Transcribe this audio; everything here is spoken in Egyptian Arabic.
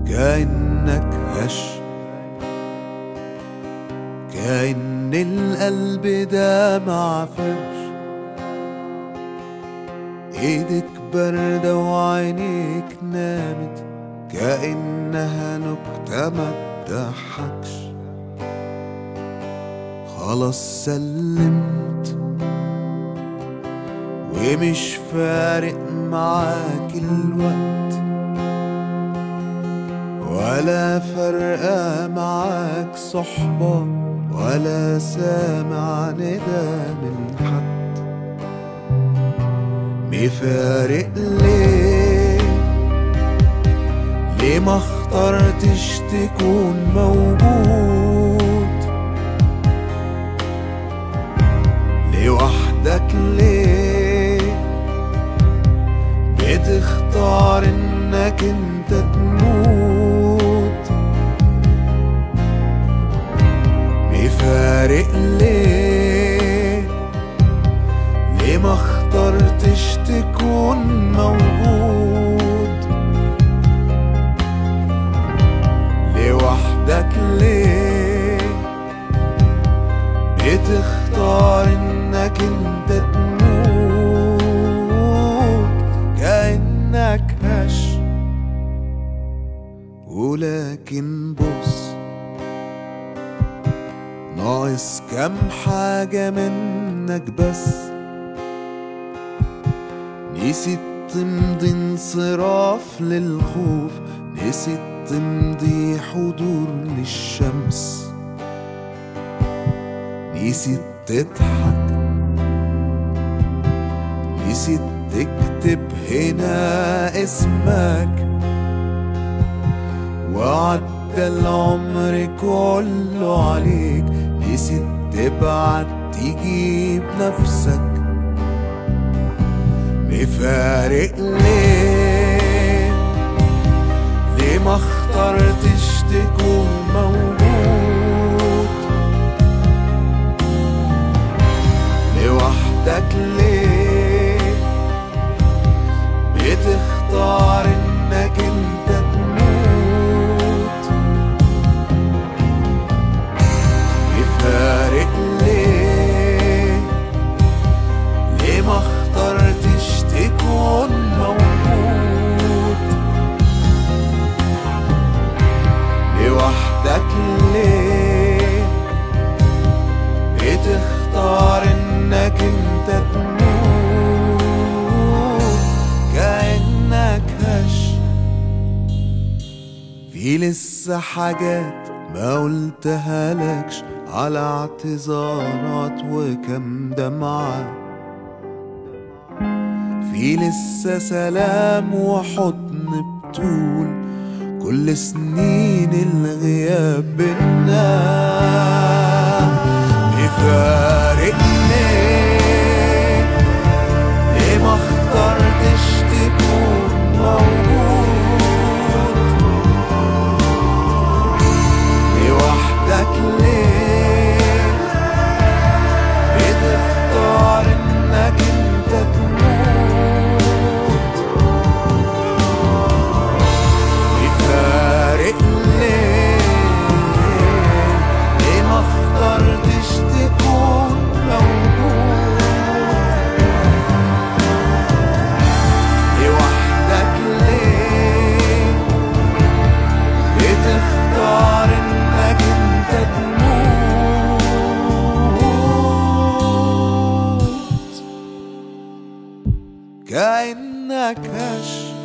كأنك هش كأن القلب ده معفش ايدك باردة وعينيك نامت كأنها نكتة ما تضحكش خلاص سلمت ومش فارق معاك الوقت ولا فارقة معاك صحبة ولا سامع ندى من حد مفارق ليه ليه ما اخترتش تكون موجود لوحدك ليه بتختار انك انت تموت مفارق ليه ليه ما اخترتش تكون موجود لوحدك ليه بتختار انك انت تموت كأنك هش ولكن بص ناقص كام حاجة منك بس نسيت تمضي انصراف للخوف نسيت تمضي حضور للشمس نسيت تضحك نسيت تكتب هنا اسمك وعدى العمر كله عليك نسيت تبعت تجيب نفسك مفارق ليه ليه ما اخترتش تكون موجود لوحدك ليه بتختار انك انت تموت يفارق ليه ليه ما اخترتش تكون موجود لوحدك ليه بتختار انك انت تموت كأنك هش في لسه حاجات ما قلتها لكش على اعتذارات وكم دمعة في لسه سلام وحضن بطول كل سنين الغياب بينا يفارق ليه ليه ما اخترتش تكون موجود لوحدك ليه بتختار انك انت تموت يفارق ليه ليه ما اخترتش تكون موجود لوحدك ليه بتختار انك انت تموت كأنك هش